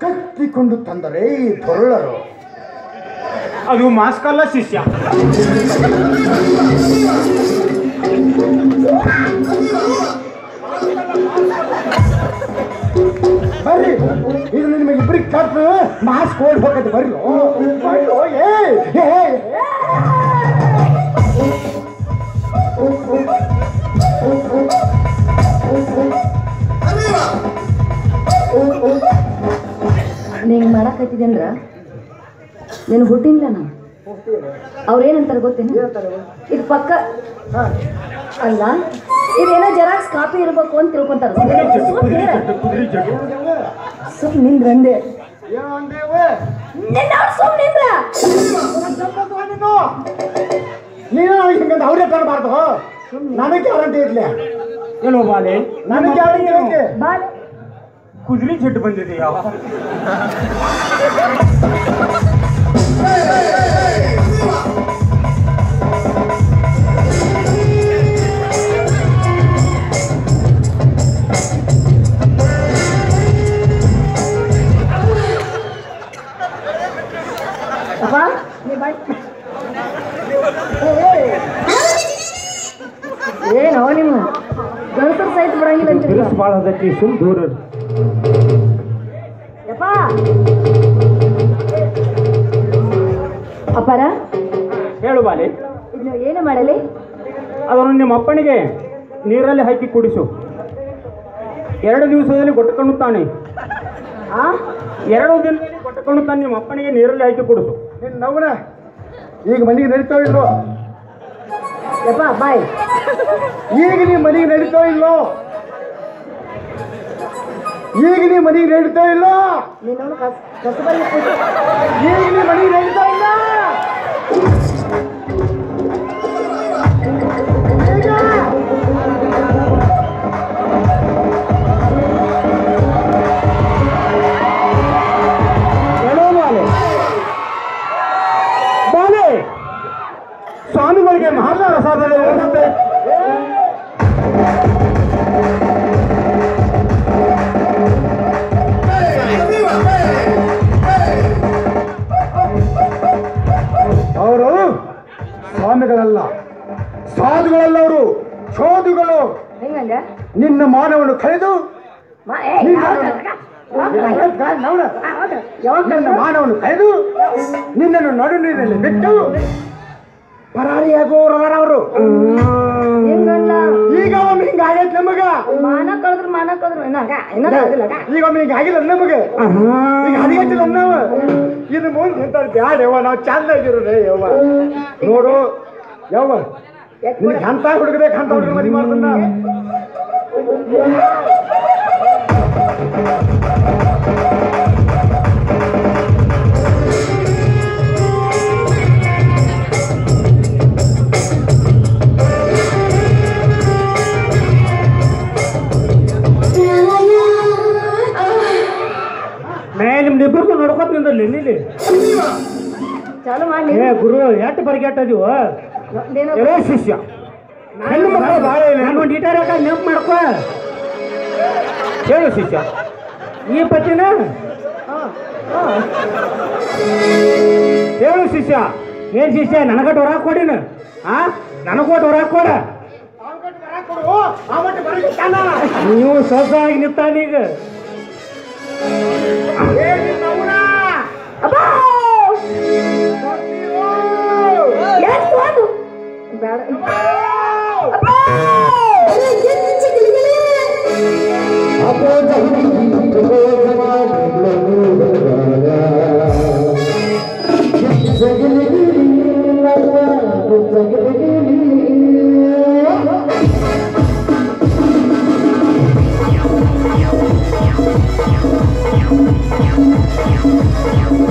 ಕಟ್ಟಿಕೊಂಡು ತಂದರೆ ಈ ದೊರಳರು ಅದು ಮಾಸ್ಕ್ ಅಲ್ಲ ಶಿಷ್ಯ ಬರ್ರಿ ಇದು ನಿಮಗೆ ಇಬ್ಬರಿಗೆ ಕಟ್ಟು ಮಾಸ್ಕ್ ಓಡ್ ಹೋಗತ್ತೆ ಬರ್ರಿ ಬರ್ರಿ ಓ, ಏ ಏ, ಏ. ನೀನು ಮಾಡಕತ್ತಿದ್ದೇನ್ರ ನೀನು ಹುಟ್ಟಿಲ್ಲ ನಾನು ಅವ್ರೇನಂತಾರೆ ಗೊತ್ತೇನು ಇದು ಪಕ್ಕ ಅಲ್ಲ ಇದೇನೋ ಜೆರಾಕ್ಸ್ ಕಾಪಿ ಇರ್ಬೇಕು ಅಂತ ತಿಳ್ಕೊಂತಾರೆ ಕುದುರೆ ಜಗ್ಗು ಸುಮ್ ನಿಂದ್ರಂದೆ ಏನೋ ಅಂದೇವೆ? ನಿನ್ನ ಸುಮ್ ನಿಂದ್ರ ನೀನು ನೀನು ಹಿಂಗಂತ ಅವ್ರೇ ತರಬಾರ್ದು ನನಗೆ ಗ್ಯಾರಂಟಿ ಇರ್ಲಿ ಏನೋ ಬಾಲೆ ನನಗೆ ಗ್ಯಾರಂಟಿ ಐತೆ ಬಾ ಕುದುರೆ ಜಡ್ಡು ಬಂದಿದೆಯಾ ಅಪ್ಪ ನೀ ಬಾಯ್ ಏನೋ ನಿಮ್ಮ ಗಣಸರು ಸಹಿತ ಬಿಡಂಗಿಲ್ಲ ಅಂತೀರಿ ಬಿರುಸು ಭಾಳ ಅದಕ್ಕೆ ಸುಮ್ ದೂರ ಇರು. ಯಪ್ಪ ಅಪ್ಪಾರ ಹೇಳು ಬಾಲೆ ಇನ್ನು ಏನು ಮಾಡಲಿ ಅದನ್ನು ನಿಮ್ಮ ಅಪ್ಪನಿಗೆ ನೀರಲ್ಲಿ ಹಾಕಿ ಕುಡಿಸು ಎರಡು ದಿವಸದಲ್ಲಿ ಗೊಟ್ಟಕೊಳ್ಳುತ್ತಾನೆ ಆ ಎರಡು ದಿನದಲ್ಲಿ ಗೊಟ್ಟಕೊಳ್ಳುತ್ತಾನೆ ನಿಮ್ಮ ಅಪ್ಪನಿಗೆ ನೀರಲ್ಲಿ ಹಾಕಿ ಕುಡಿಸು ನಿನ್ನ ನವನ ಈಗ ಮನೆಗೆ ನಡೀತಾವ ಇಲ್ವೋ ಯಪ್ಪ ಬಾಯ್ ಈಗ ನೀ ಮನೆಗೆ ನಡೀತಾವ ಇಲ್ಲೋ ಈಗ ನೀ ಮನೆಗೆ ನಡೀತಾ ಇಲ್ಲ ನೀನು ಕಸ್ ಕಸಬಲ್ಲಿ ಕೂತು ಈಗ ನೀ ಮನೆಗೆ ನಡೀತಾ ಇಲ್ಲ ಈಗ ಹೇಳೋ ಬಾಲೆ ಬಾಲೆ ಸ್ವಾಮಿಗಳಿಗೆ ಮಹಾತ್ಮ ಪ್ರಸಾದದ ಹೋಗುತ್ತೆ ಅವರು ಸ್ವಾಮಿಗಳಲ್ಲ ಸಾಧುಗಳಲ್ಲ ಅವರು ಶೋಧುಗಳು ಹೆಂಗಂದ ನಿನ್ನ ಮಾನವನ್ನು ಕಳೆದು ಮಾ ಏ ನಿನ್ನ- ಯಾವಾಗ ನವ್ನ, ಯಾವಾಗ ನಿನ್ನ ಮಾನವನ್ನು ಕಳೆದು ನಿನ್ನನ್ನು ನಡು ನೀರಿನಲ್ಲಿ ಬಿಟ್ಟು ಪರಾರಿಯಾಗುವವರು ಅವರು ಹೆಂಗಲ್ಲ ಈಗ ಒಮ್ಮೆ ಹಿಂಗ ಆಗೈತೆ ನಮಗ ಮಾನ ಕಳೆದ್ರು ಮಾನ ಕಳೆದ್ರು ಇನ್ನ ಇನ್ನ ಆಗಿಲ್ಲ ಈಗ ಒಮ್ಮೆ ಹಿಂಗ ಆಗಿಲ್ಲ ನಮಗೆ ಈಗ ಹರಿಗಟ್ಟಿಲ್ಲ ನಾವು ಇನ್ನು ಮುಂದೆ ಇಂಥ ಬ್ಯಾಡ ಯವ್ವ ನಾವು ಚಂದ ಆಗಿರೋದೇ ಯವ್ವ ನೋಡು ಯವ್ವ ನಿನಗೆ ಅಂತ ಹುಡುಗಬೇಕು ಅಂತ ಹುಡುಗ ಮದುವೆ ಮಾಡ್ತಾನ ಮೇ ನಿಮ್ದಿಬ್ಬರು ನೋಡ್ಕೊತ ನಿಂದಲ್ಲಿ ಇಲ್ಲಿ ಚಾಲು ಮಾಡಿ ಏ ಗುರು ಎಷ್ಟು ಪರಿಗೆಟ್ಟದಿವ ನೀನು ಏ ಶಿಷ್ಯ ಹೆಣ್ಣು ಮಕ್ಕಳು ಭಾಳ ಇಲ್ಲ ನಾನು ಗಿಟಾರ್ ಹಾಕ ನೆನಪು ಮಾಡ್ಕೊ ಹೇಳು ಶಿಷ್ಯ ಈ ಪತಿನ ಹೇಳು ಶಿಷ್ಯ ಏನ್ ಶಿಷ್ಯ ನನಗಟ್ಟು ಹೊರ ಕೊಡಿನ ಆ ನನಗೊಟ್ಟು ಹೊರ ಕೊಡ ನೀವು ಸ್ವಸ ಆಗಿ ನಿಂತಾನೀಗ ಅಬ್ಬಾ ಎಷ್ಟು ಒಂದು ಬೇಡ ಅಬ್ಬಾ! ¡Vamos!